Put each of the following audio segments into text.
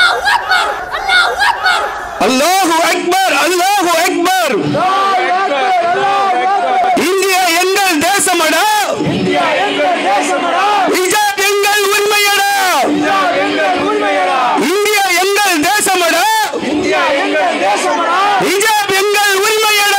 அல்லாஹு அக்பர் அல்லாஹு அக்பர் இந்தியா எங்கள் தேசமடா ஹிஜாப் எங்கள் உரிமையடா இந்தியா எங்கள் தேசமடா ஹிஜாப் எங்கள் உரிமையடா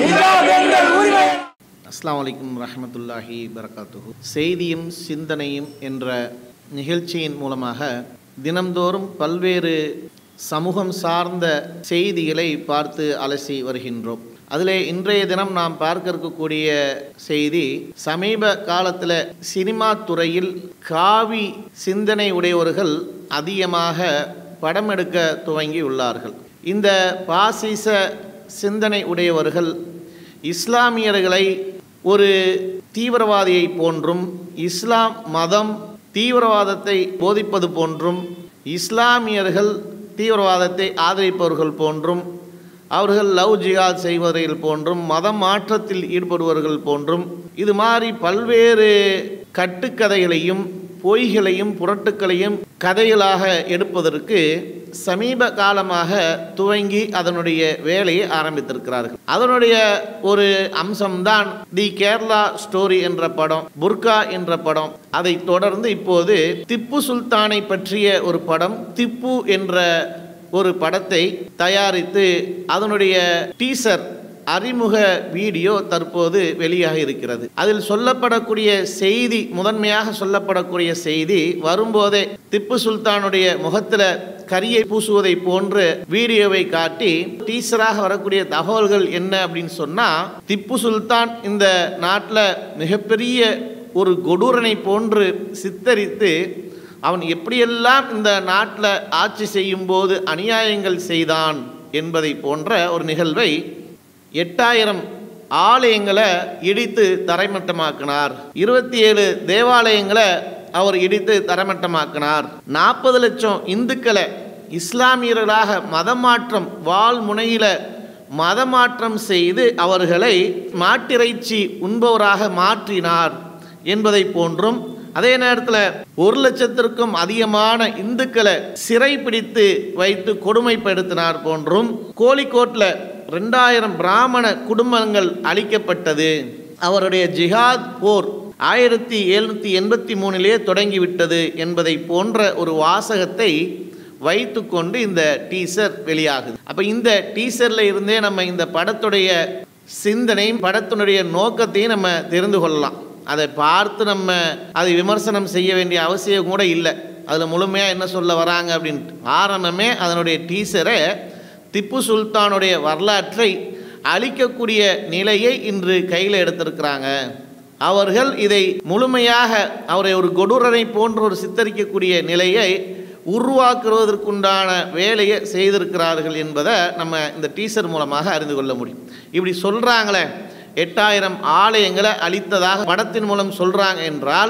அஸ்ஸலாமு அலைக்கும் ரஹமத்துல்லாஹி வரகாத்துஹு செய்தியும் சிந்தனையும் என்ற நிகழ்ச்சியின் மூலமாக தினம்தோறும் பல்வேறு சமூகம் சார்ந்த செய்திகளை பார்த்து அலசி வருகின்றோம் அதிலே இன்றைய தினம் நாம் பார்க்க இருக்கக்கூடிய செய்தி சமீப காலத்தில் சினிமா துறையில் காவி சிந்தனை உடையவர்கள் அதிகமாக படம் எடுக்க துவங்கி உள்ளார்கள் இந்த பாசிச சிந்தனை உடையவர்கள் இஸ்லாமியர்களை ஒரு தீவிரவாதியை போன்றும் இஸ்லாம் மதம் தீவிரவாதத்தை போதிப்பது போன்றும் இஸ்லாமியர்கள் தீவிரவாதத்தை ஆதரிப்பவர்கள் போன்றும் அவர்கள் லவ் ஜிஹாத் செய்வதில் போன்றும் மதம் மாற்றத்தில் ஈடுபடுவர்கள் போன்றும் இது மாதிரி பல்வேறு கட்டுக்கதைகளையும் பொய்களையும் புரட்டுக்களையும் கதைகளாக எடுப்பதற்கு சமீப காலமாக துவங்கி அதனுடைய வேலையை ஆரம்பித்திருக்கிறார்கள் அதனுடைய ஒரு அம்சம்தான் தி கேரளா ஸ்டோரி என்ற படம் புர்கா என்ற படம் அதை தொடர்ந்து இப்போது திப்பு சுல்தானை பற்றிய ஒரு படம் திப்பு என்ற ஒரு படத்தை தயாரித்து அதனுடைய டீசர் அறிமுக வீடியோ தற்போது வெளியாக இருக்கிறது அதில் சொல்லப்படக்கூடிய செய்தி முதன்மையாக சொல்லப்படக்கூடிய செய்தி வரும்போதே திப்பு சுல்தானுடைய முகத்தில் கரியை பூசுவதை போன்று வீடியோவை காட்டி டீசராக வரக்கூடிய தகவல்கள் என்ன அப்படின்னு சொன்னால் திப்பு சுல்தான் இந்த நாட்டில் மிகப்பெரிய ஒரு கொடூரனை போன்று சித்தரித்து அவன் எப்படியெல்லாம் இந்த நாட்டில் ஆட்சி செய்யும் போது அநியாயங்கள் செய்தான் என்பதை போன்ற ஒரு நிகழ்வை எட்டாயிரம் ஆலயங்களை இடித்து தரைமட்டமாக்கினார் இருபத்தி ஏழு தேவாலயங்களை அவர் இடித்து தரைமட்டமாக்கினார் நாற்பது லட்சம் இந்துக்களை இஸ்லாமியர்களாக மதமாற்றம் வால் முனையில மதமாற்றம் செய்து அவர்களை மாட்டிறைச்சி உண்பவராக மாற்றினார் என்பதை போன்றும் அதே நேரத்தில் ஒரு லட்சத்திற்கும் அதிகமான இந்துக்களை சிறைப்பிடித்து வைத்து கொடுமைப்படுத்தினார் போன்றும் கோழிக்கோட்டில் ரெண்டாயிரம் பிராமண குடும்பங்கள் அழிக்கப்பட்டது அவருடைய ஜிஹாத் போர் ஆயிரத்தி எழுநூற்றி எண்பத்தி மூணிலே தொடங்கிவிட்டது என்பதை போன்ற ஒரு வாசகத்தை வைத்துக்கொண்டு இந்த டீசர் வெளியாகுது அப்போ இந்த டீசரில் இருந்தே நம்ம இந்த படத்துடைய சிந்தனையும் படத்தினுடைய நோக்கத்தையும் நம்ம தெரிந்து கொள்ளலாம் அதை பார்த்து நம்ம அதை விமர்சனம் செய்ய வேண்டிய அவசியம் கூட இல்லை அதில் முழுமையாக என்ன சொல்ல வராங்க அப்படின்ட்டு ஆரம்பமே அதனுடைய டீசரை திப்பு சுல்தானுடைய வரலாற்றை அழிக்கக்கூடிய நிலையை இன்று கையில் எடுத்திருக்கிறாங்க அவர்கள் இதை முழுமையாக அவரை ஒரு கொடூரனை போன்ற ஒரு சித்தரிக்கக்கூடிய நிலையை உருவாக்குவதற்குண்டான வேலையை செய்திருக்கிறார்கள் என்பதை நம்ம இந்த டீசர் மூலமாக அறிந்து கொள்ள முடியும் இப்படி சொல்கிறாங்களே எட்டாயிரம் ஆலயங்களை அளித்ததாக படத்தின் மூலம் சொல்கிறாங்க என்றால்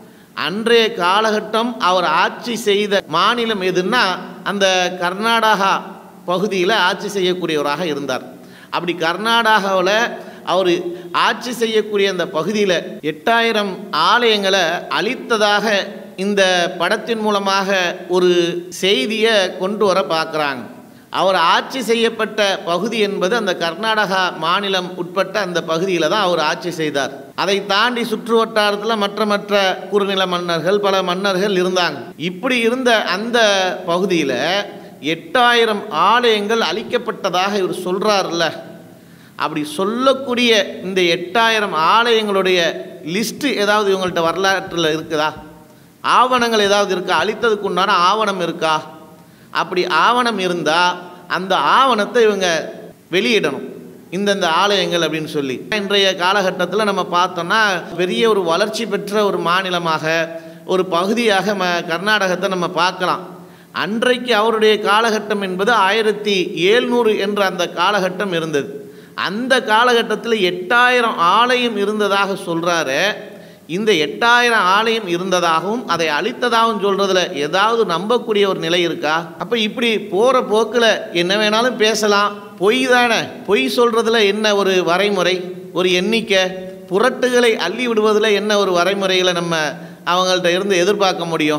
அன்றைய காலகட்டம் அவர் ஆட்சி செய்த மாநிலம் எதுன்னா அந்த கர்நாடகா பகுதியில் ஆட்சி செய்யக்கூடியவராக இருந்தார் அப்படி கர்நாடகாவில் அவர் ஆட்சி செய்யக்கூடிய அந்த பகுதியில் எட்டாயிரம் ஆலயங்களை அழித்ததாக இந்த படத்தின் மூலமாக ஒரு செய்தியை கொண்டு வர பார்க்குறாங்க அவர் ஆட்சி செய்யப்பட்ட பகுதி என்பது அந்த கர்நாடகா மாநிலம் உட்பட்ட அந்த பகுதியில் தான் அவர் ஆட்சி செய்தார் அதை தாண்டி சுற்று வட்டாரத்தில் மற்ற மற்ற குறுநில மன்னர்கள் பல மன்னர்கள் இருந்தாங்க இப்படி இருந்த அந்த பகுதியில் எட்டாயிரம் ஆலயங்கள் அழிக்கப்பட்டதாக இவர் சொல்கிறார்ல அப்படி சொல்லக்கூடிய இந்த எட்டாயிரம் ஆலயங்களுடைய லிஸ்ட்டு ஏதாவது இவங்கள்ட்ட வரலாற்றில் இருக்குதா ஆவணங்கள் ஏதாவது இருக்கா அழித்ததுக்கு உண்டான ஆவணம் இருக்கா அப்படி ஆவணம் இருந்தால் அந்த ஆவணத்தை இவங்க வெளியிடணும் இந்தந்த ஆலயங்கள் அப்படின்னு சொல்லி இன்றைய காலகட்டத்தில் நம்ம பார்த்தோம்னா பெரிய ஒரு வளர்ச்சி பெற்ற ஒரு மாநிலமாக ஒரு பகுதியாக ம கர்நாடகத்தை நம்ம பார்க்கலாம் அன்றைக்கு அவருடைய காலகட்டம் என்பது ஆயிரத்தி ஏழ்நூறு என்ற அந்த காலகட்டம் இருந்தது அந்த காலகட்டத்தில் எட்டாயிரம் ஆலயம் இருந்ததாக சொல்கிறாரு இந்த எட்டாயிரம் ஆலயம் இருந்ததாகவும் அதை அழித்ததாகவும் சொல்கிறதுல ஏதாவது நம்பக்கூடிய ஒரு நிலை இருக்கா அப்போ இப்படி போகிற போக்கில் என்ன வேணாலும் பேசலாம் பொய் தானே பொய் சொல்கிறதுல என்ன ஒரு வரைமுறை ஒரு எண்ணிக்கை புரட்டுகளை அள்ளி விடுவதில் என்ன ஒரு வரைமுறைகளை நம்ம அவங்கள்ட்ட இருந்து எதிர்பார்க்க முடியும்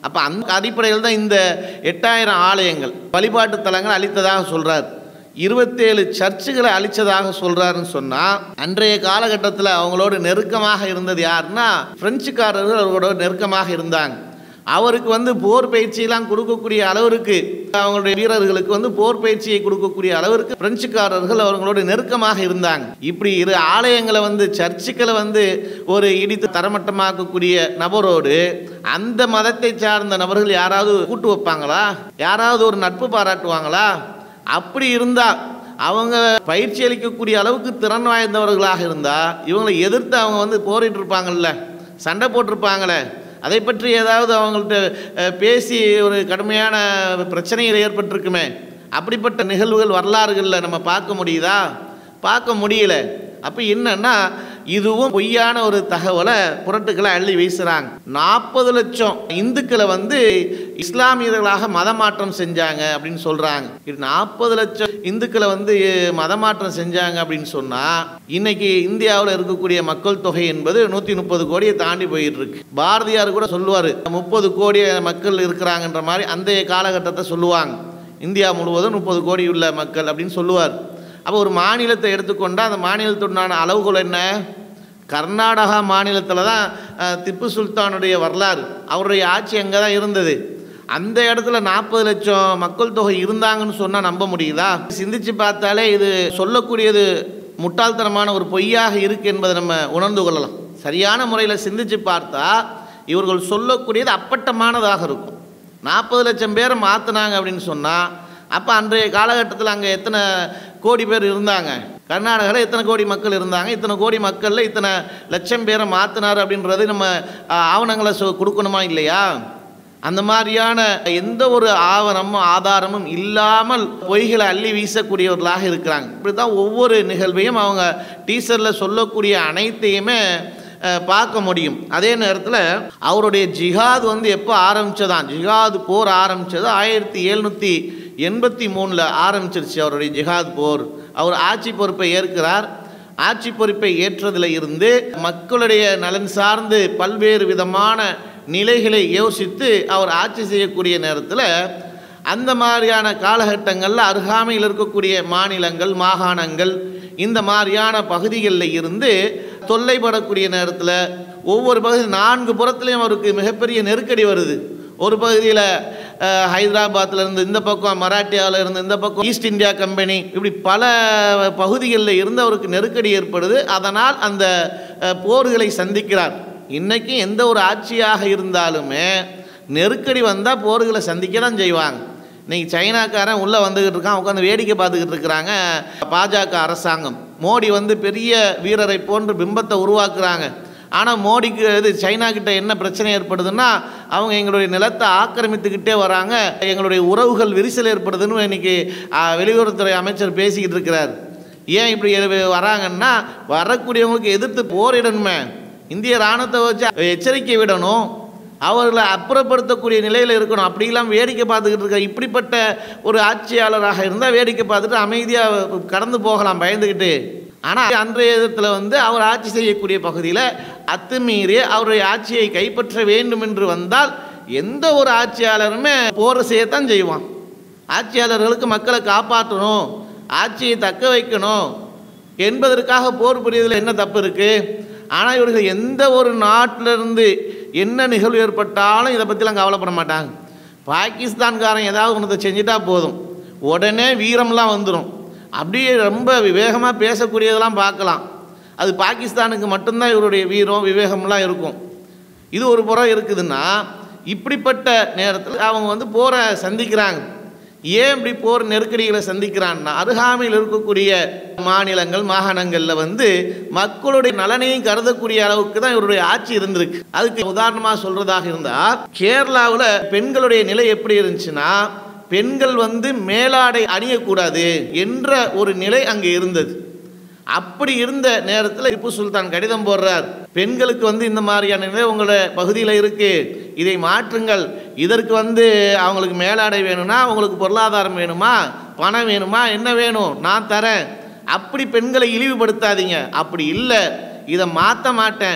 அப்போ அந்த அடிப்படையில் தான் இந்த எட்டாயிரம் ஆலயங்கள் வழிபாட்டு தலங்கள் அளித்ததாக சொல்கிறார் இருபத்தேழு சர்ச்சுகளை அழிச்சதாக சொல்கிறாருன்னு சொன்னால் அன்றைய காலகட்டத்தில் அவங்களோட நெருக்கமாக இருந்தது யாருன்னா பிரெஞ்சுக்காரர்கள் அவங்களோட நெருக்கமாக இருந்தாங்க அவருக்கு வந்து போர் பயிற்சியெல்லாம் கொடுக்கக்கூடிய அளவிற்கு அவங்களுடைய வீரர்களுக்கு வந்து போர் பயிற்சியை கொடுக்கக்கூடிய அளவிற்கு பிரெஞ்சுக்காரர்கள் அவங்களோட நெருக்கமாக இருந்தாங்க இப்படி இரு ஆலயங்களை வந்து சர்ச்சுக்களை வந்து ஒரு இடித்து தரமட்டமாக்கக்கூடிய நபரோடு அந்த மதத்தை சார்ந்த நபர்கள் யாராவது கூட்டு வைப்பாங்களா யாராவது ஒரு நட்பு பாராட்டுவாங்களா அப்படி இருந்தால் அவங்க பயிற்சி அளிக்கக்கூடிய அளவுக்கு திறன் வாய்ந்தவர்களாக இருந்தால் இவங்களை எதிர்த்து அவங்க வந்து போரிட்டு இருப்பாங்கல்ல சண்டை போட்டிருப்பாங்களே அதை பற்றி ஏதாவது அவங்கள்ட்ட அஹ், பேசி ஒரு கடுமையான பிரச்சனைகள் ஏற்பட்டிருக்குமே அப்படிப்பட்ட நிகழ்வுகள் வரலாறுகளில் நம்ம பார்க்க முடியுதா பார்க்க முடியல அப்போ என்னன்னா இதுவும் பொய்யான ஒரு தகவலை புரட்டுக்களை அள்ளி வீசுகிறாங்க நாற்பது லட்சம் இந்துக்களை வந்து இஸ்லாமியர்களாக மதமாற்றம் செஞ்சாங்க அப்படின்னு சொல்கிறாங்க இது நாற்பது லட்சம் இந்துக்களை வந்து மதமாற்றம் செஞ்சாங்க அப்படின்னு சொன்னால் இன்னைக்கு இந்தியாவில் இருக்கக்கூடிய மக்கள் தொகை என்பது நூற்றி முப்பது கோடியை தாண்டி போயிட்டு இருக்கு பாரதியார் கூட சொல்லுவார் முப்பது கோடி மக்கள் இருக்கிறாங்கன்ற மாதிரி அந்த காலகட்டத்தை சொல்லுவாங்க இந்தியா முழுவதும் முப்பது கோடி உள்ள மக்கள் அப்படின்னு சொல்லுவார் அப்போ ஒரு மாநிலத்தை எடுத்துக்கொண்டால் அந்த மாநிலத்துடனான அளவுகோல் என்ன கர்நாடகா மாநிலத்தில் தான் அஹ், திப்பு சுல்தானுடைய வரலாறு அவருடைய ஆட்சி அங்கே தான் இருந்தது அந்த இடத்துல நாற்பது லட்சம் மக்கள் தொகை இருந்தாங்கன்னு சொன்னால் நம்ப முடியுதா சிந்திச்சு பார்த்தாலே இது சொல்லக்கூடியது முட்டாள்தனமான ஒரு பொய்யாக இருக்கு என்பதை நம்ம உணர்ந்து கொள்ளலாம் சரியான முறையில் சிந்திச்சு பார்த்தா இவர்கள் சொல்லக்கூடியது அப்பட்டமானதாக இருக்கும் நாற்பது லட்சம் பேரை மாற்றினாங்க அப்படின்னு சொன்னால் அப்போ அன்றைய காலகட்டத்தில் அங்கே எத்தனை கோடி பேர் இருந்தாங்க கர்நாடகாவில் எத்தனை கோடி மக்கள் இருந்தாங்க இத்தனை கோடி மக்களில் இத்தனை லட்சம் பேரை மாற்றினார் அப்படின்றது நம்ம ஆ, ஆவணங்களை சொ கொடுக்கணுமா இல்லையா அந்த மாதிரியான எந்த ஒரு ஆவணமும் ஆதாரமும் இல்லாமல் பொய்களை அள்ளி வீசக்கூடியவர்களாக இருக்கிறாங்க இப்படி தான் ஒவ்வொரு நிகழ்வையும் அவங்க டீசரில் சொல்லக்கூடிய அனைத்தையுமே அஹ், பார்க்க முடியும் அதே நேரத்தில் அவருடைய ஜிஹாத் வந்து எப்போ ஆரம்பிச்சதான் ஜிஹாத் போர் ஆரம்பிச்சது ஆயிரத்தி எழுநூற்றி எண்பத்தி மூணில் ஆரம்பிச்சிருச்சு அவருடைய ஜிஹாத் போர் அவர் ஆட்சி பொறுப்பை ஏற்கிறார் ஆட்சி பொறுப்பை ஏற்றதில் இருந்து மக்களுடைய நலன் சார்ந்து பல்வேறு விதமான நிலைகளை யோசித்து அவர் ஆட்சி செய்யக்கூடிய நேரத்தில் அந்த மாதிரியான காலகட்டங்களில் அருகாமையில் இருக்கக்கூடிய மாநிலங்கள் மாகாணங்கள் இந்த மாதிரியான பகுதிகளில் இருந்து தொல்லைப்படக்கூடிய நேரத்தில் ஒவ்வொரு பகுதி நான்கு புறத்துலேயும் அவருக்கு மிகப்பெரிய நெருக்கடி வருது ஒரு பகுதியில் ஹைதராபாத்தில் இருந்து இந்த பக்கம் மராட்டியாவில் இருந்து இந்த பக்கம் ஈஸ்ட் இந்தியா கம்பெனி இப்படி பல பகுதிகளில் இருந்து அவருக்கு நெருக்கடி ஏற்படுது அதனால் அந்த அஹ், போர்களை சந்திக்கிறார் இன்னைக்கு எந்த ஒரு ஆட்சியாக இருந்தாலுமே நெருக்கடி வந்தால் போர்களை சந்திக்க தான் செய்வாங்க இன்னைக்கு சைனாக்காரன் உள்ளே வந்துக்கிட்டு இருக்கான் உட்காந்து வேடிக்கை பார்த்துக்கிட்டு இருக்கிறாங்க பாஜக அரசாங்கம் மோடி வந்து பெரிய வீரரை போன்று பிம்பத்தை உருவாக்குறாங்க ஆனால் மோடிக்கு இது சைனா கிட்ட என்ன பிரச்சனை ஏற்படுதுன்னா அவங்க எங்களுடைய நிலத்தை ஆக்கிரமித்துக்கிட்டே வராங்க எங்களுடைய உறவுகள் விரிசல் ஏற்படுதுன்னு இன்னைக்கு ஆ, வெளியுறவுத்துறை அமைச்சர் பேசிக்கிட்டு இருக்கிறார் ஏன் இப்படி எ- வராங்கன்னா வரக்கூடியவங்களுக்கு எதிர்த்து போரிடணுமே இந்திய இராணுவத்தை வச்சு எச்சரிக்கை விடணும் அவர்களை அப்புறப்படுத்தக்கூடிய நிலையில் இருக்கணும் அப்படிலாம் வேடிக்கை பார்த்துக்கிட்டு இருக்க இப்படிப்பட்ட ஒரு ஆட்சியாளராக இருந்தால் வேடிக்கை பார்த்துட்டு அமைதியாக கடந்து போகலாம் பயந்துக்கிட்டு ஆனால் அன்றைய விதத்தில் வந்து அவர் ஆட்சி செய்யக்கூடிய பகுதியில் அத்துமீறி அவருடைய ஆட்சியை கைப்பற்ற வேண்டும் என்று வந்தால் எந்த ஒரு ஆட்சியாளருமே போரை செய்யத்தான் செய்வான் ஆட்சியாளர்களுக்கு மக்களை காப்பாற்றணும் ஆட்சியை தக்க வைக்கணும் என்பதற்காக போர் புரிவதில் என்ன தப்பு இருக்குது ஆனால் இவர்கள் எந்த ஒரு நாட்டிலிருந்து என்ன நிகழ்வு ஏற்பட்டாலும் இதை பற்றிலாம் கவலைப்பட மாட்டாங்க பாகிஸ்தான்காரன் ஏதாவது ஒன்றத்தை செஞ்சுட்டா போதும் உடனே வீரம்லாம் வந்துடும் அப்படியே ரொம்ப விவேகமாக பேசக்கூடியதெல்லாம் பார்க்கலாம் அது பாகிஸ்தானுக்கு மட்டும்தான் இவருடைய வீரம் விவேகம்லாம் இருக்கும் இது ஒரு புறம் இருக்குதுன்னா இப்படிப்பட்ட நேரத்தில் அவங்க வந்து போரை சந்திக்கிறாங்க ஏன் இப்படி போர் நெருக்கடிகளை சந்திக்கிறான்னா அருகாமையில் இருக்கக்கூடிய மாநிலங்கள் மாகாணங்களில் வந்து மக்களுடைய நலனையும் கருதக்கூடிய அளவுக்கு தான் இவருடைய ஆட்சி இருந்திருக்கு அதுக்கு உதாரணமாக சொல்றதாக இருந்தால் கேரளாவில் பெண்களுடைய நிலை எப்படி இருந்துச்சுன்னா பெண்கள் வந்து மேலாடை அணியக்கூடாது என்ற ஒரு நிலை அங்கே இருந்தது அப்படி இருந்த நேரத்தில் திப்பு சுல்தான் கடிதம் போடுறார் பெண்களுக்கு வந்து இந்த மாதிரியான நிலை உங்களோட பகுதியில் இருக்கு இதை மாற்றுங்கள் இதற்கு வந்து அவங்களுக்கு மேலாடை வேணும்னா அவங்களுக்கு பொருளாதாரம் வேணுமா பணம் வேணுமா என்ன வேணும் நான் தரேன் அப்படி பெண்களை இழிவுபடுத்தாதீங்க அப்படி இல்லை இதை மாற்ற மாட்டேன்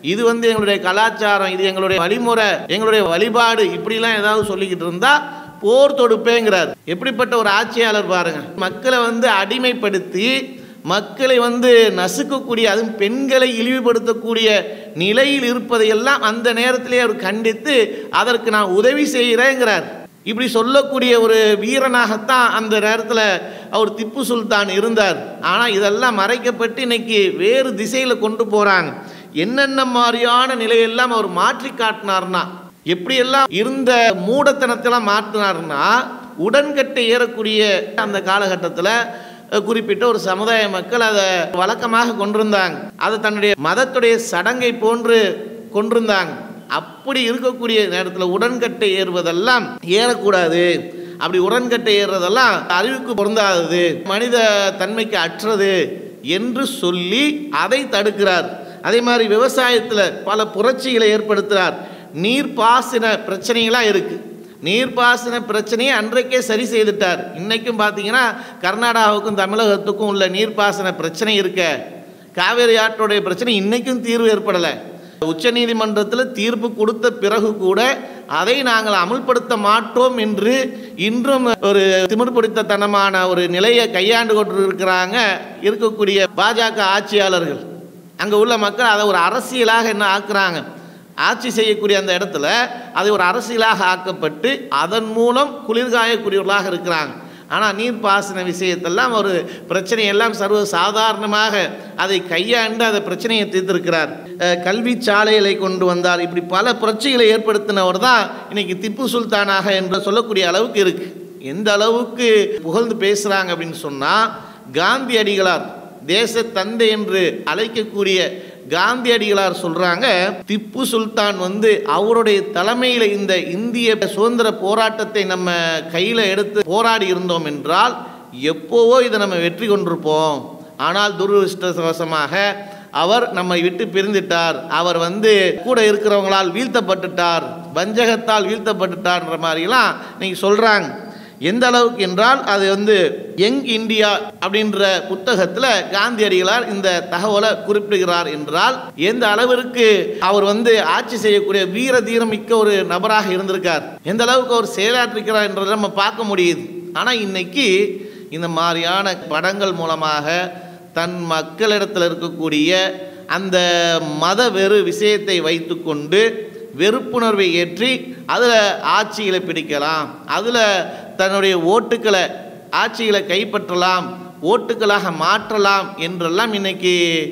இது வந்து எங்களுடைய கலாச்சாரம் இது எங்களுடைய வழிமுறை எங்களுடைய வழிபாடு இப்படிலாம் ஏதாவது சொல்லிக்கிட்டு இருந்தா போர் தொடுப்பேங்கிறார் எப்படிப்பட்ட ஒரு ஆட்சியாளர் பாருங்க மக்களை வந்து அடிமைப்படுத்தி மக்களை வந்து நசுக்கக்கூடிய அதுவும் பெண்களை இழிவுபடுத்தக்கூடிய நிலையில் இருப்பதையெல்லாம் அந்த நேரத்திலே அவர் கண்டித்து அதற்கு நான் உதவி செய்கிறேங்கிறார் இப்படி சொல்லக்கூடிய ஒரு வீரனாகத்தான் அந்த நேரத்தில் அவர் திப்பு சுல்தான் இருந்தார் ஆனால் இதெல்லாம் மறைக்கப்பட்டு இன்னைக்கு வேறு திசையில் கொண்டு போகிறாங்க என்னென்ன மாதிரியான நிலையெல்லாம் அவர் மாற்றி காட்டினார்னா எப்படியெல்லாம் இருந்த மூடத்தனத்தெல்லாம் மாற்றினார்னா உடன்கட்டை ஏறக்கூடிய அந்த காலகட்டத்தில் குறிப்பிட்ட ஒரு சமுதாய மக்கள் அதை வழக்கமாக கொண்டிருந்தாங்க அதை தன்னுடைய மதத்துடைய சடங்கை போன்று கொண்டிருந்தாங்க அப்படி இருக்கக்கூடிய நேரத்தில் உடன்கட்டை ஏறுவதெல்லாம் ஏறக்கூடாது அப்படி உடன்கட்டை ஏறுறதெல்லாம் அறிவுக்கு பொருந்தாதது மனித தன்மைக்கு அற்றது என்று சொல்லி அதை தடுக்கிறார் அதே மாதிரி விவசாயத்தில் பல புரட்சிகளை ஏற்படுத்துகிறார் நீர்ப்பாசன பிரச்சனைகளாக இருக்குது நீர்ப்பாசன பிரச்சனையை அன்றைக்கே சரி செய்துட்டார் இன்னைக்கும் பார்த்தீங்கன்னா கர்நாடகாவுக்கும் தமிழகத்துக்கும் உள்ள நீர்ப்பாசன பிரச்சனை இருக்க காவேரி ஆற்றோடைய பிரச்சனை இன்னைக்கும் தீர்வு ஏற்படலை உச்சநீதிமன்றத்தில் தீர்ப்பு கொடுத்த பிறகு கூட அதை நாங்கள் அமுல்படுத்த மாட்டோம் என்று இன்றும் ஒரு திமிர் பிடித்தனமான ஒரு நிலையை கையாண்டு கொண்டு இருக்கிறாங்க இருக்கக்கூடிய பாஜக ஆட்சியாளர்கள் அங்கே உள்ள மக்கள் அதை ஒரு அரசியலாக என்ன ஆக்குறாங்க ஆட்சி செய்யக்கூடிய அந்த இடத்துல அதை ஒரு அரசியலாக ஆக்கப்பட்டு அதன் மூலம் குளிர்காயக்கூடியவர்களாக இருக்கிறாங்க ஆனால் நீர்ப்பாசன விஷயத்தெல்லாம் ஒரு பிரச்சனையெல்லாம் சர்வ சாதாரணமாக அதை கையாண்டு அந்த பிரச்சனையை தீர்த்திருக்கிறார் அஹ் கல்வி சாலைகளை கொண்டு வந்தார் இப்படி பல புரட்சிகளை ஏற்படுத்தினவர் தான் இன்னைக்கு திப்பு சுல்தானாக என்று சொல்லக்கூடிய அளவுக்கு இருக்கு எந்த அளவுக்கு புகழ்ந்து பேசுகிறாங்க அப்படின்னு சொன்னால் காந்தியடிகளார் தேச தந்தை என்று அழைக்கக்கூடிய காந்தியடிகளார் சொல்றாங்க திப்பு சுல்தான் வந்து அவருடைய தலைமையில் இந்த இந்திய சுதந்திர போராட்டத்தை நம்ம கையில் எடுத்து போராடி இருந்தோம் என்றால் எப்போவோ இதை நம்ம வெற்றி கொண்டிருப்போம் ஆனால் துரதிருஷ்டவசமாக அவர் நம்மை விட்டு பிரிந்துட்டார் அவர் வந்து கூட இருக்கிறவங்களால் வீழ்த்தப்பட்டுட்டார் வஞ்சகத்தால் வீழ்த்தப்பட்டுட்டார்ன்ற மாதிரிலாம் நீங்கள் சொல்கிறாங்க எந்த அளவுக்கு என்றால் அது வந்து யங் இந்தியா அப்படின்ற புத்தகத்தில் காந்தியடிகளார் இந்த தகவலை குறிப்பிடுகிறார் என்றால் எந்த அளவிற்கு அவர் வந்து ஆட்சி செய்யக்கூடிய வீர தீரமிக்க ஒரு நபராக இருந்திருக்கார் எந்த அளவுக்கு அவர் செயலாற்றிருக்கிறார் என்றதை நம்ம பார்க்க முடியுது ஆனால் இன்னைக்கு இந்த மாதிரியான படங்கள் மூலமாக தன் மக்களிடத்தில் இருக்கக்கூடிய அந்த மத வெறு விஷயத்தை வைத்துக்கொண்டு வெறுப்புணர்வை ஏற்றி அதில் ஆட்சிகளை பிடிக்கலாம் அதில் தன்னுடைய ஓட்டுக்களை ஆட்சிகளை கைப்பற்றலாம் ஓட்டுகளாக மாற்றலாம் என்றெல்லாம் இன்னைக்கு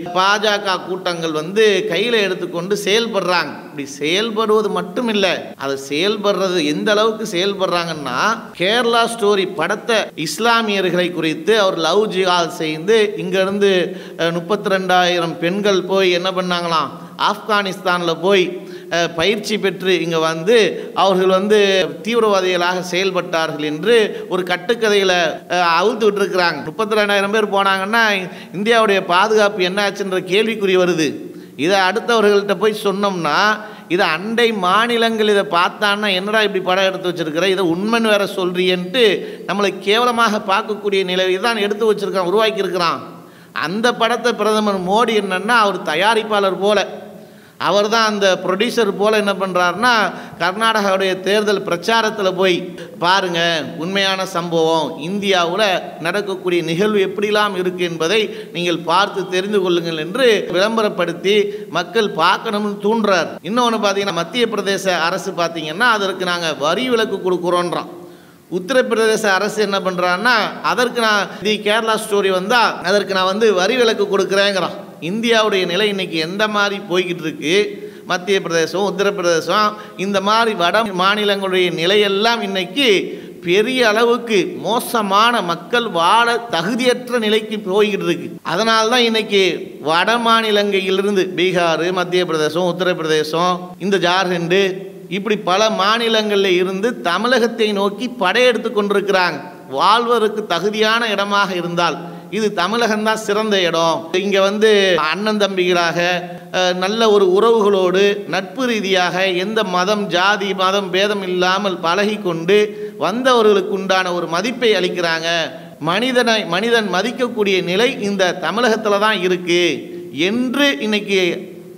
பாஜக கூட்டங்கள் வந்து கையில் எடுத்துக்கொண்டு செயல்படுறாங்க இப்படி செயல்படுவது மட்டும் இல்லை அது செயல்படுறது எந்த அளவுக்கு செயல்படுறாங்கன்னா கேரளா ஸ்டோரி படத்தை இஸ்லாமியர்களை குறித்து அவர் லவ் ஜிஹாத் செய்து இங்கேருந்து முப்பத்தி ரெண்டாயிரம் பெண்கள் போய் என்ன பண்ணாங்களாம் ஆப்கானிஸ்தானில் போய் அஹ், பயிற்சி பெற்று இங்கே வந்து அவர்கள் வந்து தீவிரவாதிகளாக செயல்பட்டார்கள் என்று ஒரு கட்டுக்கதையில் அவுழ்த்து விட்டுருக்குறாங்க முப்பத்தி ரெண்டாயிரம் பேர் போனாங்கன்னா இந்தியாவுடைய பாதுகாப்பு என்ன ஆச்சுன்ற கேள்விக்குறி வருது இதை அடுத்தவர்கள்ட்ட போய் சொன்னோம்னா இதை அண்டை மாநிலங்கள் இதை பார்த்தான்னா என்னடா இப்படி படம் எடுத்து வச்சிருக்கிற இதை உண்மைன்னு வேற சொல்றியன்ட்டு நம்மளை கேவலமாக பார்க்கக்கூடிய நிலையை தான் எடுத்து வச்சிருக்கான் உருவாக்கியிருக்கிறான் அந்த படத்தை பிரதமர் மோடி என்னன்னா அவர் தயாரிப்பாளர் போல அவர் தான் அந்த ப்ரொடியூசர் போல என்ன பண்ணுறாருன்னா கர்நாடகாவுடைய தேர்தல் பிரச்சாரத்தில் போய் பாருங்க உண்மையான சம்பவம் இந்தியாவில் நடக்கக்கூடிய நிகழ்வு எப்படிலாம் இருக்கு என்பதை நீங்கள் பார்த்து தெரிந்து கொள்ளுங்கள் என்று விளம்பரப்படுத்தி மக்கள் பார்க்கணும்னு தூண்டுறார் இன்னொன்று பார்த்தீங்கன்னா மத்திய பிரதேச அரசு பார்த்தீங்கன்னா அதற்கு நாங்கள் வரி விலக்கு கொடுக்குறோன்றோம் உத்தரப்பிரதேச அரசு என்ன பண்ணுறான்னா அதற்கு நான் தி கேரளா ஸ்டோரி வந்தால் அதற்கு நான் வந்து வரி விலக்கு கொடுக்குறேங்கிறான் இந்தியாவுடைய நிலை இன்னைக்கு எந்த மாதிரி போய்கிட்டு இருக்கு மத்திய பிரதேசம் உத்தரப்பிரதேசம் இந்த மாதிரி வட மாநிலங்களுடைய நிலையெல்லாம் இன்னைக்கு பெரிய அளவுக்கு மோசமான மக்கள் வாழ தகுதியற்ற நிலைக்கு போய்கிட்டு இருக்கு அதனால தான் இன்னைக்கு வட மாநிலங்களிலிருந்து பீகார் மத்திய பிரதேசம் உத்தரப்பிரதேசம் இந்த ஜார்க்கண்டு இப்படி பல மாநிலங்களில் இருந்து தமிழகத்தை நோக்கி படையெடுத்து கொண்டிருக்கிறாங்க வாழ்வதற்கு தகுதியான இடமாக இருந்தால் இது தமிழகம்தான் சிறந்த இடம் இங்கே வந்து அண்ணன் தம்பிகளாக அஹ், நல்ல ஒரு உறவுகளோடு நட்பு ரீதியாக எந்த மதம் ஜாதி மதம் பேதம் இல்லாமல் பழகி கொண்டு வந்தவர்களுக்கு உண்டான ஒரு மதிப்பை அளிக்கிறாங்க மனிதனை மனிதன் மதிக்கக்கூடிய நிலை இந்த தமிழகத்தில் தான் இருக்கு என்று இன்னைக்கு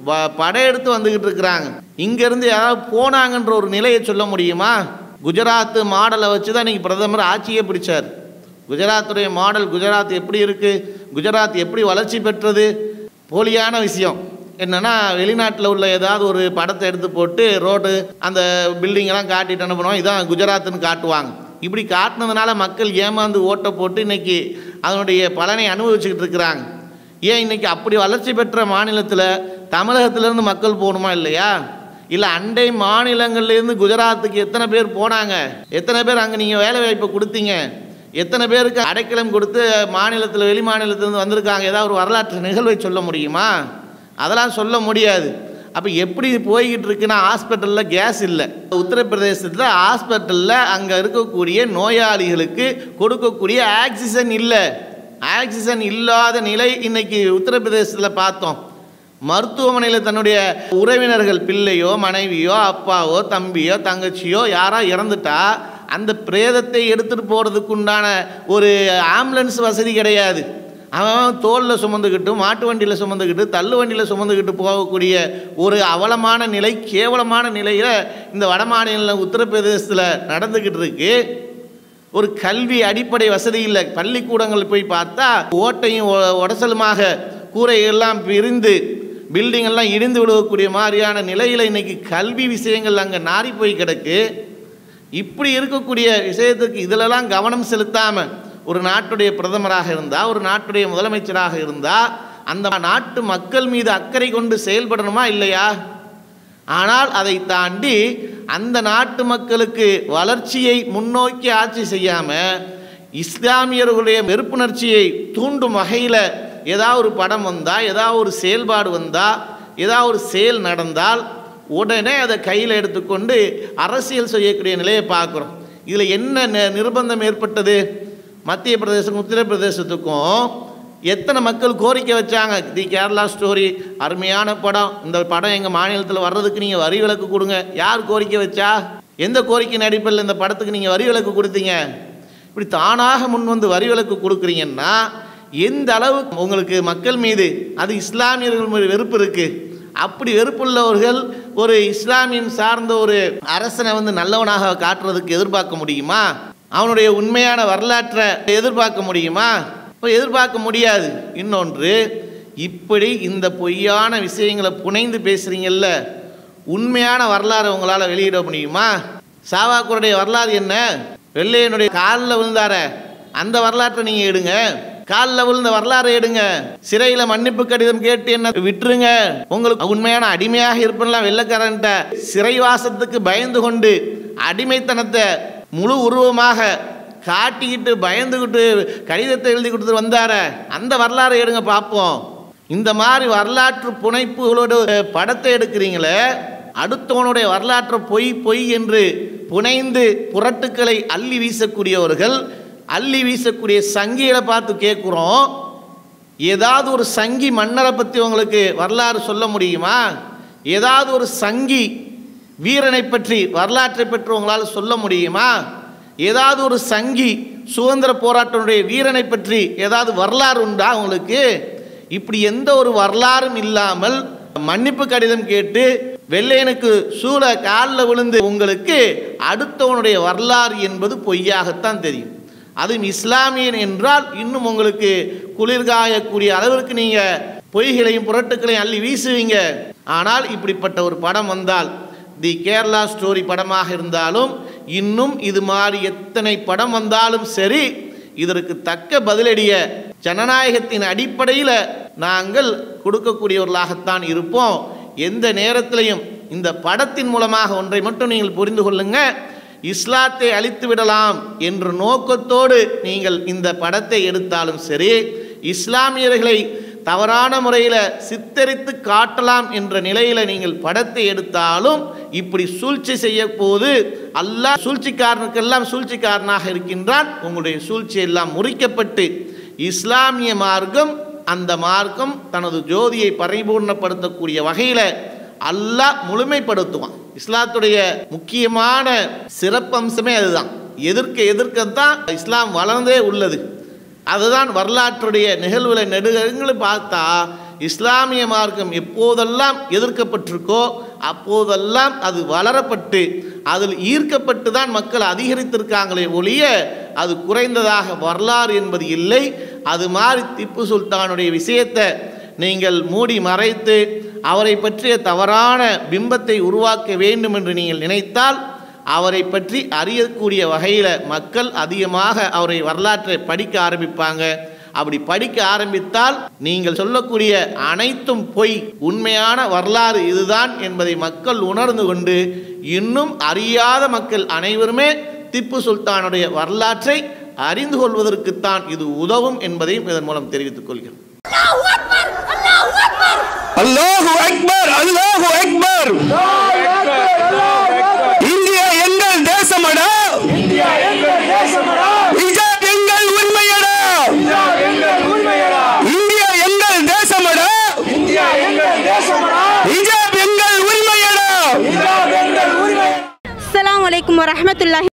வ- படையெடுத்து வந்துக்கிட்டு இருக்கிறாங்க இங்கேருந்து யாராவது போனாங்கன்ற ஒரு நிலையை சொல்ல முடியுமா குஜராத் மாடலை வச்சு தான் இன்னைக்கு பிரதமர் ஆட்சியே பிடிச்சார் குஜராத்துடைய மாடல் குஜராத் எப்படி இருக்குது குஜராத் எப்படி வளர்ச்சி பெற்றது போலியான விஷயம் என்னன்னா வெளிநாட்டில் உள்ள ஏதாவது ஒரு படத்தை எடுத்து போட்டு ரோடு அந்த building எல்லாம் காட்டிட்டு என்ன பண்ணுவாங்க இதான் குஜராத்னு காட்டுவாங்க இப்படி காட்டினதுனால மக்கள் ஏமாந்து ஓட்டை போட்டு இன்னைக்கு அதனுடைய பலனை அனுபவிச்சுக்கிட்டு இருக்கிறாங்க ஏன் இன்னைக்கு அப்படி வளர்ச்சி பெற்ற மாநிலத்தில் தமிழகத்திலேருந்து மக்கள் போகணுமா இல்லையா இல்லை அண்டை மாநிலங்கள்லேருந்து குஜராத்துக்கு எத்தனை பேர் போனாங்க எத்தனை பேர் அங்கே நீங்கள் வேலை வாய்ப்பை கொடுத்தீங்க எத்தனை பேருக்கு அடைக்கலம் கொடுத்து மாநிலத்தில் வெளி மாநிலத்திலேருந்து வந்திருக்காங்க ஏதாவது ஒரு வரலாற்று நிகழ்வை சொல்ல முடியுமா அதெல்லாம் சொல்ல முடியாது அப்போ எப்படி போய்கிட்டு இருக்குன்னா ஹாஸ்பிட்டலில் கேஸ் இல்லை உத்தரப்பிரதேசத்தில் ஹாஸ்பிட்டலில் அங்கே இருக்கக்கூடிய நோயாளிகளுக்கு கொடுக்கக்கூடிய ஆக்சிஜன் இல்லை ஆக்சிஜன் இல்லாத நிலை இன்னைக்கு உத்தரப்பிரதேசத்தில் பார்த்தோம் மருத்துவமனையில் தன்னுடைய உறவினர்கள் பிள்ளையோ மனைவியோ அப்பாவோ தம்பியோ தங்கச்சியோ யாரோ இறந்துட்டா அந்த பிரேதத்தை எடுத்துகிட்டு போகிறதுக்கு உண்டான ஒரு ஆம்புலன்ஸ் வசதி கிடையாது அவன் தோளில் சுமந்துக்கிட்டு மாட்டு வண்டியில் சுமந்துக்கிட்டு தள்ளு வண்டியில் சுமந்துக்கிட்டு போகக்கூடிய ஒரு அவலமான நிலை கேவலமான நிலையில் இந்த வட மாநில உத்தரப்பிரதேசத்தில் நடந்துக்கிட்டு இருக்கு ஒரு கல்வி அடிப்படை வசதி இல்லை பள்ளிக்கூடங்கள் போய் பார்த்தா ஓட்டையும் ஒ- உடசலுமாக கூரை எல்லாம் பிரிந்து பில்டிங் எல்லாம் இடிந்து விடக்கூடிய மாதிரியான நிலையில் இன்னைக்கு கல்வி விஷயங்கள் அங்கே நாறி போய் கிடக்கு இப்படி இருக்கக்கூடிய விஷயத்துக்கு இதிலெல்லாம் கவனம் செலுத்தாமல் ஒரு நாட்டுடைய பிரதமராக இருந்தால் ஒரு நாட்டுடைய முதலமைச்சராக இருந்தால் அந்த நாட்டு மக்கள் மீது அக்கறை கொண்டு செயல்படணுமா இல்லையா ஆனால் அதை தாண்டி அந்த நாட்டு மக்களுக்கு வளர்ச்சியை முன்னோக்கி ஆட்சி செய்யாமல் இஸ்லாமியர்களுடைய வெறுப்புணர்ச்சியை தூண்டும் வகையில் ஏதாவது ஒரு படம் வந்தால் ஏதாவது ஒரு செயல்பாடு வந்தால் ஏதாவது ஒரு செயல் நடந்தால் உடனே அதை கையில் எடுத்துக்கொண்டு அரசியல் செய்யக்கூடிய நிலையை பார்க்குறோம் இதில் என்ன நி- நிர்பந்தம் ஏற்பட்டது மத்திய பிரதேசம் உத்தரப்பிரதேசத்துக்கும் எத்தனை மக்கள் கோரிக்கை வச்சாங்க தி கேரளா ஸ்டோரி அருமையான படம் இந்த படம் எங்கள் மாநிலத்தில் வர்றதுக்கு நீங்கள் வரி விலக்கு கொடுங்க யார் கோரிக்கை வச்சா எந்த கோரிக்கையின் அடிப்படையில் இந்த படத்துக்கு நீங்கள் வரி விலக்கு கொடுத்தீங்க இப்படி தானாக முன் வந்து வரி விலக்கு கொடுக்குறீங்கன்னா எந்த அளவு உங்களுக்கு மக்கள் மீது அது இஸ்லாமியர்கள் மீது வெறுப்பு இருக்குது அப்படி வெறுப்புள்ளவர்கள் ஒரு இஸ்லாமியன் சார்ந்த ஒரு அரசனை வந்து நல்லவனாக காட்டுறதுக்கு எதிர்பார்க்க முடியுமா அவனுடைய உண்மையான வரலாற்றை எதிர்பார்க்க முடியுமா இப்போ எதிர்பார்க்க முடியாது இன்னொன்று இப்படி இந்த பொய்யான விஷயங்களை புனைந்து பேசுகிறீங்கல்ல உண்மையான வரலாறு உங்களால் வெளியிட முடியுமா சாவாக்குடைய வரலாறு என்ன வெள்ளையனுடைய காலில் விழுந்தார அந்த வரலாற்றை நீங்கள் எடுங்க காலில் விழுந்த வரலாறை எடுங்க சிறையில் மன்னிப்பு கடிதம் கேட்டு என்ன விட்டுருங்க உங்களுக்கு உண்மையான அடிமையாக இருப்பெல்லாம் வெள்ளைக்காரன்ட்ட சிறைவாசத்துக்கு பயந்து கொண்டு அடிமைத்தனத்தை முழு உருவமாக காட்டிக்கிட்டு பயந்துக்கிட்டு கடிதத்தை எழுதி கொடுத்து வந்தார அந்த வரலாறை எடுங்க பார்ப்போம் இந்த மாதிரி வரலாற்று புனைப்புகளோட படத்தை எடுக்கிறீங்களே அடுத்தவனுடைய வரலாற்றை பொய் பொய் என்று புனைந்து புரட்டுக்களை அள்ளி வீசக்கூடியவர்கள் அள்ளி வீசக்கூடிய சங்கிகளை பார்த்து கேட்குறோம் ஏதாவது ஒரு சங்கி மன்னரை பற்றி உங்களுக்கு வரலாறு சொல்ல முடியுமா ஏதாவது ஒரு சங்கி வீரனை பற்றி வரலாற்றை பற்றி உங்களால் சொல்ல முடியுமா ஏதாவது ஒரு சங்கி சுதந்திர போராட்டனுடைய வீரனை பற்றி ஏதாவது வரலாறு உண்டா உங்களுக்கு இப்படி எந்த ஒரு வரலாறும் இல்லாமல் மன்னிப்பு கடிதம் கேட்டு வெள்ளையனுக்கு சூழ காலில் விழுந்து உங்களுக்கு அடுத்தவனுடைய வரலாறு என்பது பொய்யாகத்தான் தெரியும் அதுவும் இஸ்லாமியன் என்றால் இன்னும் உங்களுக்கு குளிர்காயக்கூடிய அளவிற்கு நீங்கள் பொய்களையும் புரட்டுக்களையும் அள்ளி வீசுவீங்க ஆனால் இப்படிப்பட்ட ஒரு படம் வந்தால் தி கேரளா ஸ்டோரி படமாக இருந்தாலும் இன்னும் இது மாதிரி எத்தனை படம் வந்தாலும் சரி இதற்கு தக்க பதிலடிய ஜனநாயகத்தின் அடிப்படையில் நாங்கள் கொடுக்கக்கூடியவர்களாகத்தான் இருப்போம் எந்த நேரத்திலையும் இந்த படத்தின் மூலமாக ஒன்றை மட்டும் நீங்கள் புரிந்து கொள்ளுங்க இஸ்லாத்தை அழித்து விடலாம் என்ற நோக்கத்தோடு நீங்கள் இந்த படத்தை எடுத்தாலும் சரி இஸ்லாமியர்களை தவறான முறையில் சித்தரித்து காட்டலாம் என்ற நிலையில் நீங்கள் படத்தை எடுத்தாலும் இப்படி சூழ்ச்சி செய்ய போது அல்லாஹ் சூழ்ச்சிக்காரனுக்கெல்லாம் சூழ்ச்சிக்காரனாக இருக்கின்றான் உங்களுடைய சூழ்ச்சி எல்லாம் முறிக்கப்பட்டு இஸ்லாமிய மார்க்கம் அந்த மார்க்கம் தனது ஜோதியை பரிபூர்ணப்படுத்தக்கூடிய வகையில் அல்லாஹ் முழுமைப்படுத்துவான் இஸ்லாத்துடைய முக்கியமான சிறப்பம்சமே அதுதான் எதிர்க்க எதிர்க்கத்தான் இஸ்லாம் வளர்ந்தே உள்ளது அதுதான் வரலாற்றுடைய நிகழ்வுகளை நெடுகளும் பார்த்தா இஸ்லாமிய மார்க்கம் எப்போதெல்லாம் எதிர்க்கப்பட்டிருக்கோ அப்போதெல்லாம் அது வளரப்பட்டு அதில் ஈர்க்கப்பட்டு தான் மக்கள் அதிகரித்திருக்காங்களே ஒழிய அது குறைந்ததாக வரலாறு என்பது இல்லை அது மாதிரி திப்பு சுல்தானுடைய விஷயத்தை நீங்கள் மூடி மறைத்து அவரை பற்றிய தவறான பிம்பத்தை உருவாக்க வேண்டும் என்று நீங்கள் நினைத்தால் அவரை பற்றி அறியக்கூடிய வகையில் மக்கள் அதிகமாக அவரை வரலாற்றை படிக்க ஆரம்பிப்பாங்க அப்படி படிக்க ஆரம்பித்தால் நீங்கள் சொல்லக்கூடிய அனைத்தும் பொய் உண்மையான வரலாறு இதுதான் என்பதை மக்கள் உணர்ந்து கொண்டு இன்னும் அறியாத மக்கள் அனைவருமே திப்பு சுல்தானுடைய வரலாற்றை அறிந்து கொள்வதற்குத்தான் இது உதவும் என்பதையும் இதன் மூலம் தெரிவித்துக் கொள்கிறேன் அல்லாஹு அக்பர் அல்லாஹு அக்பர் இந்தியா எங்கள் தேசமடா ஹிஜாப் எங்கள் உரிமையடா இந்தியா எங்கள் தேசமடா ஹிஜாப் எங்கள் உரிமையடா அஸ்ஸலாமு அலைக்கும் வரஹ்மத்துல்லாஹி